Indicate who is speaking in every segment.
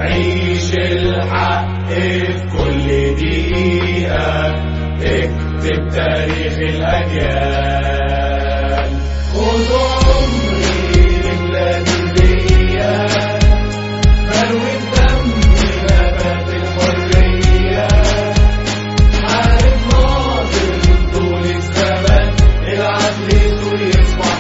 Speaker 1: عيش الحق في كل دقيقة اكتب تاريخ الأجيال خذوا عمري لبلادي هدية بروي الدم نبات الحرية حارب ناظر طول الزمن العدل يسوي يصبح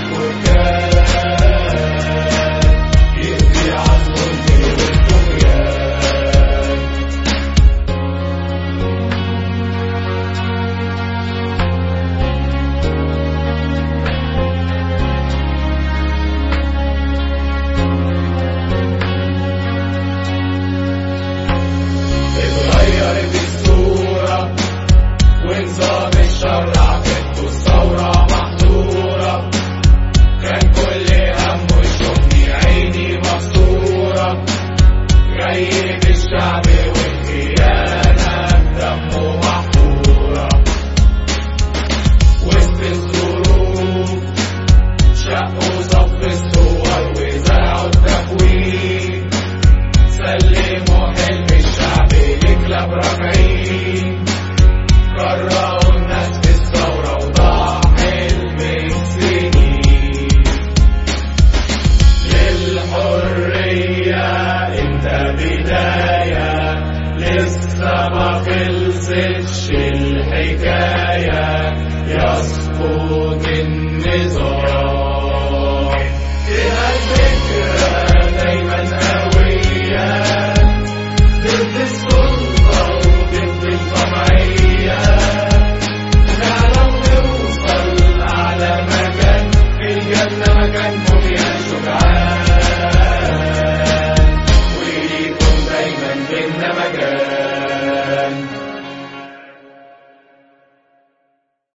Speaker 1: بركان يهدي على الظلم والطغيان اتغيرت الصورة ونظام الشرع بنته الثورة محظورة كان كل هم شمي عيني مكسورة جاي بالشعب والخيانة بدمه محفورة وسط الظروف شقوا صف الصور وزرعوا التكوين سلموا حلم الشعب لكلاب راجعين كرهوا الناس بالثورة وضاع حلم السنين للحرية انت بداية لسه ما خلصتش الحكاية يسقط النظام